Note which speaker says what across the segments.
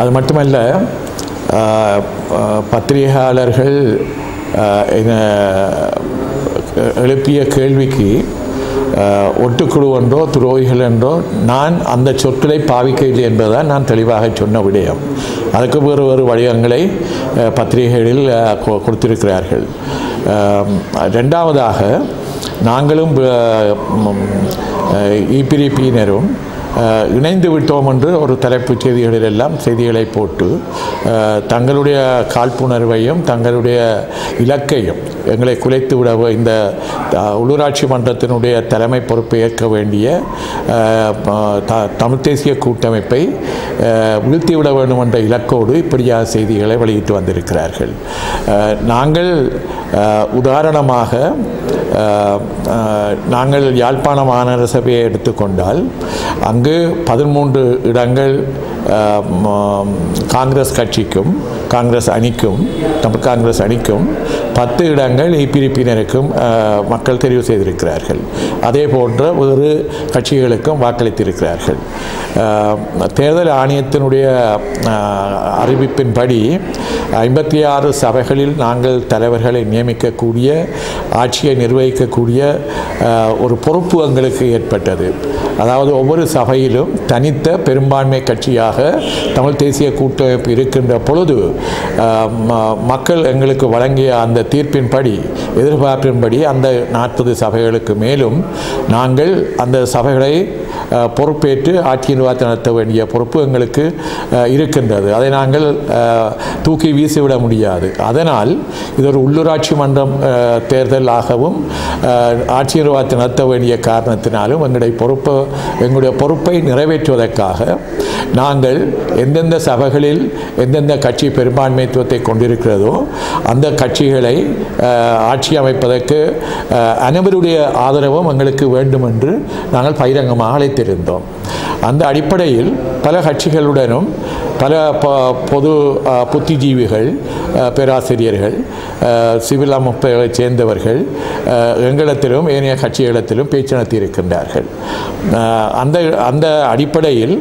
Speaker 1: அது மட்டுமல்ல ஆஹ், ஆஹ், பத்திரிகையாளர்கள் ஆஹ், என்ன- எழுப்பிய கேள்விக்கு ஆஹ், ஒட்டுக்குழு என்றோ துரோகிகள் என்றோ நான் அந்த சொற்களை பாவிக்கவில்லை என்பதுதான் நான் தெளிவாக சொன்ன விடயம் அதுக்கு வேறு வேறு வடிவங்களை ஆஹ், பத்திரிகைகளில் ஆஹ், கொ- கொடுத்திருக்கிறார்கள் ஆம், ரெண்டாவதாக நாங்களும் இபிரிப்பியினரும் அஹ், இணைந்து விட்டோம் என்று ஒரு தலைப்புச் செய்திகளில் எல்லாம் செய்திகளை போட்டு அஹ், தங்களுடைய காழ்ப்புணர்வையும் தங்களுடைய இலக்கையும் எங்களை குலைத்து விட இந்த அஹ், உள்ளூராட்சி மன்றத்தினுடைய தலைமை பொறுப்பை ஏற்க வேண்டிய அஹ், த- தமிழ் தேசிய கூட்டமைப்பை அஹ், வீழ்த்திவிட வேண்டும் என்ற இலக்கோடு இப்படியான செய்திகளை வெளியிட்டு வந்திருக்கிறார்கள் அஹ், நாங்கள் அஹ், உதாரணமாக அஹ், அஹ், நாங்கள் யாழ்ப்பாண மாநகர சபையை எடுத்துக்கொண்டால் அங்கு பதிமூன்று இடங்கள் அஹ், ம- காங்கிரஸ் கட்சிக்கும் காங்கிரஸ் அணிக்கும் தமிழ் காங்கிரஸ் அணிக்கும் பத்து இடங்கள் இப்பிரிப்பினருக்கும் அஹ், மக்கள் தெரிவு செய்திருக்கிறார்கள் அதே போன்ற வேறு கட்சிகளுக்கும் வாக்களித்திருக்கிறார்கள் அஹ், தேர்தல் ஆணையத்தினுடைய அஹ், அறிவிப்பின்படி ஐம்பத்தி ஆறு சபைகளில் நாங்கள் தலைவர்களை நியமிக்கக்கூடிய ஆட்சியை நிர்வகிக்கக்கூடிய அஹ், ஒரு பொறுப்பு எங்களுக்கு ஏற்பட்டது அதாவது ஒவ்வொரு சபையிலும் தனித்த பெரும்பான்மை கட்சியாக தமிழ் தேசிய கூட்டமைப்பு இருக்கின்ற பொழுது அஹ், ம- மக்கள் எங்களுக்கு வழங்கிய அந்த தீர்ப்பின்படி எதிர்பார்ப்பின்படி அந்த நாற்பது சபைகளுக்கு மேலும் நாங்கள் அந்த சபைகளை அஹ், பொறுப்பேற்று ஆட்சி நிர்வாகத்தை நடத்த வேண்டிய பொறுப்பு எங்களுக்கு அஹ், இருக்கின்றது அதை நாங்கள் அஹ், தூக்கி வீசிவிட முடியாது அதனால் இது ஒரு உள்ளூராட்சி மன்றம் அஹ், தேர்தலாகவும் அஹ், ஆட்சி நிர்வாகத்தை நடத்த வேண்டிய காரணத்தினாலும் எங்களுடைய பொறுப்பு எங்களுடைய பொறுப்பை நிறைவேற்றுவதற்காக நாங்கள் எந்தெந்த சபைகளில் எந்தெந்த கட்சி பெரும்பான்மைத்துவத்தை கொண்டிருக்கிறதோ அந்த கட்சிகளை அஹ், ஆட்சி அமைப்பதற்கு அஹ், அனைவருடைய ஆதரவும் எங்களுக்கு வேண்டும் என்று நாங்கள் பகிரங்கமாக அழைத்திருந்தோம் அந்த அடிப்படையில் பல கட்சிகளுடனும் பல ப- பொது அஹ், புத்திஜீவிகள் அஹ், பேராசிரியர்கள் அஹ், சிவில் அமைப்புகளைச் சேர்ந்தவர்கள் அஹ், எங்களிடத்திலும் ஏனைய கட்சிகளிடத்திலும் பேச்சு நடத்தியிருக்கின்றார்கள் அஹ், அந்த அந்த அடிப்படையில்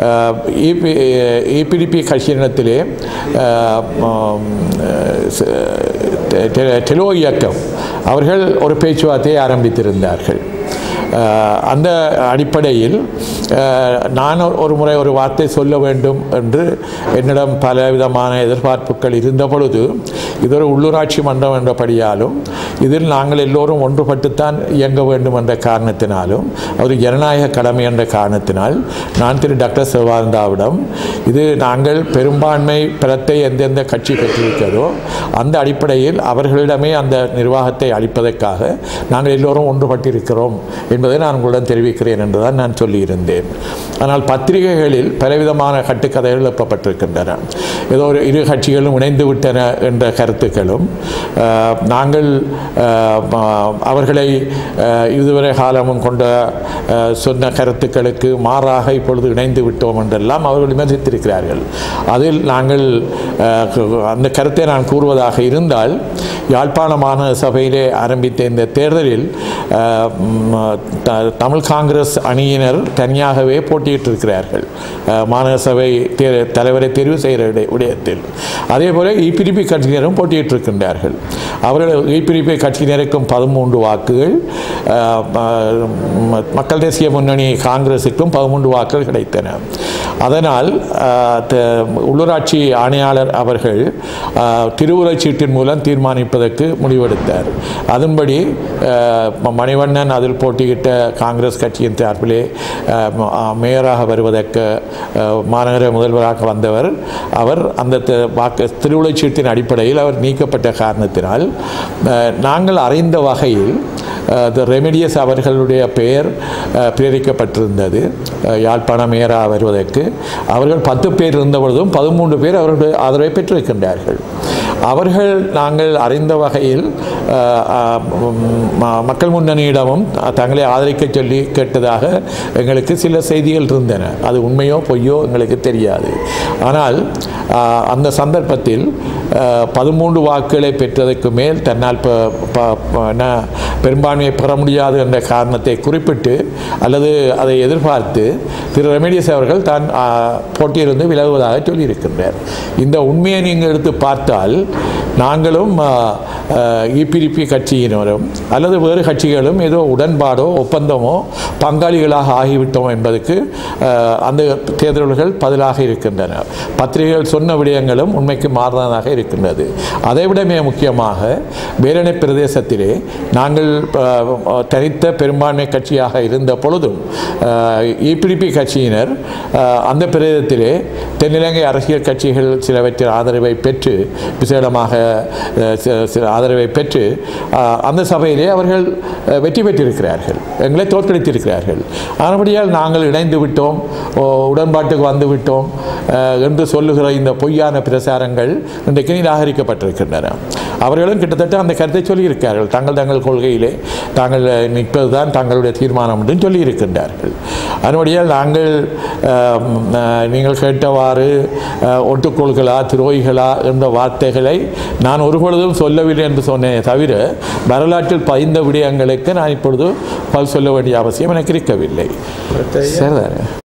Speaker 1: ஏபிடிபி கட்சியினத்திலே அஹ், ம், ச- டெ- டெ- டெலோ இயக்கம் அவர்கள் ஒரு பேச்சுவார்த்தையை ஆரம்பித்திருந்தார்கள் அஹ், அந்த அடிப்படையில் அஹ், நான் ஒரு- ஒரு முறை ஒரு வார்த்தை சொல்ல வேண்டும் என்று என்னிடம் பல விதமான எதிர்பார்ப்புகள் இருந்த பொழுது இது ஒரு உள்ளூராட்சி மன்றம் என்றபடியாலும் இதில் நாங்கள் எல்லோரும் ஒன்றுபட்டுத்தான் இயங்க வேண்டும் என்ற காரணத்தினாலும் ஒரு ஜனநாயக கடமை என்ற காரணத்தினால் நான் திரு டாக்டர் சிவானந்தாவிடம் இது நாங்கள் பெரும்பான்மை பலத்தை எந்தெந்த கட்சி பெற்றிருக்கிறதோ அந்த அடிப்படையில் அவர்களிடமே அந்த நிர்வாகத்தை அளிப்பதற்காக நாங்கள் எல்லோரும் ஒன்றுபட்டிருக்கிறோம் என்பதை நான் உங்களிடம் தெரிவிக்கிறேன் என்றுதான் நான் சொல்லியிருந்தேன் ஆனால் பத்திரிகைகளில் பலவிதமான கட்டுக்கதைகள் எழுப்பப்பட்டிருக்கின்றன ஏதோ ஒரு இரு கட்சிகளும் இணைந்து விட்டன என்ற கருத்துக்களும் அஹ், நாங்கள் அஹ், ம- அவர்களை அஹ், இதுவரை காலமும் கொண்ட அஹ், சொன்ன கருத்துக்களுக்கு மாறாக இப்பொழுது இணைந்து விட்டோம் என்றெல்லாம் அவர்கள் விமர்சித்திருக்கிறார்கள் அதில் நாங்கள் அஹ், கு- அந்த கருத்தை நான் கூறுவதாக இருந்தால் யாழ்ப்பாண மாநகர சபையிலே ஆரம்பித்த இந்த தேர்தலில் அஹ், ம், த- தமிழ் காங்கிரஸ் அணியினர் தனியாகவே போட்டியிட்டிருக்கிறார்கள் அஹ், மாநகர சபை தே- தலைவரை தெரிவு செய்கிற விடய- விடயத்தில் அதே போல இபிடிபி கட்சியினரும் போட்டியிட்டிருக்கின்றார்கள் அவர்கள் இபிடிபி கட்சியினருக்கும் பதிமூன்று வாக்குகள் அஹ், ம- மக்கள் தேசிய முன்னணி காங்கிரசுக்கும் பதிமூன்று வாக்குகள் கிடைத்தன அதனால் அஹ், த- உள்ளூராட்சி ஆணையாளர் அவர்கள் அஹ், திருவுரைச் சீட்டின் மூலம் தீர்மானிப்பதற்கு முடிவெடுத்தார் அதன்படி அஹ், ம- மணிவண்ணன் அதில் போட்டியிட்ட காங்கிரஸ் கட்சியின் சார்பிலே அஹ், ம- அஹ், மேயராக வருவதற்கு அஹ், மாநகர முதல்வராக வந்தவர் அவர் அந்த த- வாக்கு திருவுளைச் சீட்டின் அடிப்படையில் அவர் நீக்கப்பட்ட காரணத்தினால் அஹ், நாங்கள் அறிந்த வகையில் த ரெமிடியஸ் அவர்களுடைய பெயர் அஹ், பிரேரிக்கப்பட்டிருந்தது அஹ், யாழ்ப்பாண மேயராக வருவதற்கு அவர்கள் பத்து பேர் இருந்த பொழுதும் பதிமூன்று பேர் அவர்களுடைய ஆதரவை பெற்றிருக்கின்றார்கள் அவர்கள் நாங்கள் அறிந்த வகையில் அஹ், அஹ், ம- மக்கள் முன்னணியிடமும் தங்களை ஆதரிக்க சொல்லி கேட்டதாக எங்களுக்கு சில செய்திகள் இருந்தன அது உண்மையோ பொய்யோ எங்களுக்கு தெரியாது ஆனால் அஹ், அந்த சந்தர்ப்பத்தில் அஹ், பதிமூன்று வாக்குகளை பெற்றதற்கு மேல் தன்னால் ப- ப- ப- என்ன, பெரும்பான்மையை பெற முடியாது என்ற காரணத்தை குறிப்பிட்டு அல்லது அதை எதிர்பார்த்து திரு ரெமடியஸ் அவர்கள் தான் ஆ, போட்டியிலிருந்து விலகுவதாக சொல்லியிருக்கின்றார் இந்த உண்மையை நீங்கள் எடுத்து பார்த்தால் நாங்களும் இபிடிபி கட்சியினரும் அல்லது வேறு கட்சிகளும் ஏதோ உடன்பாடோ ஒப்பந்தமோ பங்காளிகளாக ஆகிவிட்டோம் என்பதற்கு ஆ, அந்த தேர்தல்கள் பதிலாக இருக்கின்றன பத்திரிகைகள் சொன்ன விடயங்களும் உண்மைக்கு மாறுதலாக இருக்கின்றது அதைவிட மிக முக்கியமாக வேலணை பிரதேசத்திலே நாங்கள் ஆ, தனித்த பெரும்பான்மை கட்சியாக இருந்த பொழுதும் இபிடிபி கட்சியினர் ஆ, அந்த பிரதேசத்திலே தென்னிலங்கை அரசியல் கட்சிகள் சிலவற்றின் ஆதரவை பெற்று விசேடமாக ஆ, சி- சில ஆதரவை பெற்று ஆ, அந்த சபையிலே அவர்கள் ஆ, வெற்றி பெற்றிருக்கிறார்கள் எங்களை தோற்கடித்திருக்கிறார்கள் ஆனபடியால் நாங்கள் இணைந்து விட்டோம் ஓ, உடன்பாட்டுக்கு வந்து விட்டோம் ஆ, என்று சொல்லுகிற இந்த பொய்யான பிரசாரங்கள் இன்றைக்கு நிராகரிக்கப்பட்டிருக்கின்றன அவர்களும் கிட்டத்தட்ட அந்த கருத்தை சொல்லியிருக்கிறார்கள் தங்கள் தங்கள் கொள்கையிலே தாங்கள் நிற்பது தான் தங்களுடைய தீர்மானம் என்று சொல்லியிருக்கின்றார்கள் அதனுடையால் நாங்கள் ஆம், ஆ, நீங்கள் கேட்டவாறு ஆ, ஒட்டுக்கோள்களா துரோகிகளா என்ற வார்த்தைகளை நான் ஒரு பொழுதும் சொல்லவில்லை என்று சொன்னேனே தவிர வரலாற்றில் பதிந்த விடயங்களுக்கு நான் இப்பொழுது பதில் சொல்ல வேண்டிய அவசியம் எனக்கு இருக்கவில்லை சரிதானே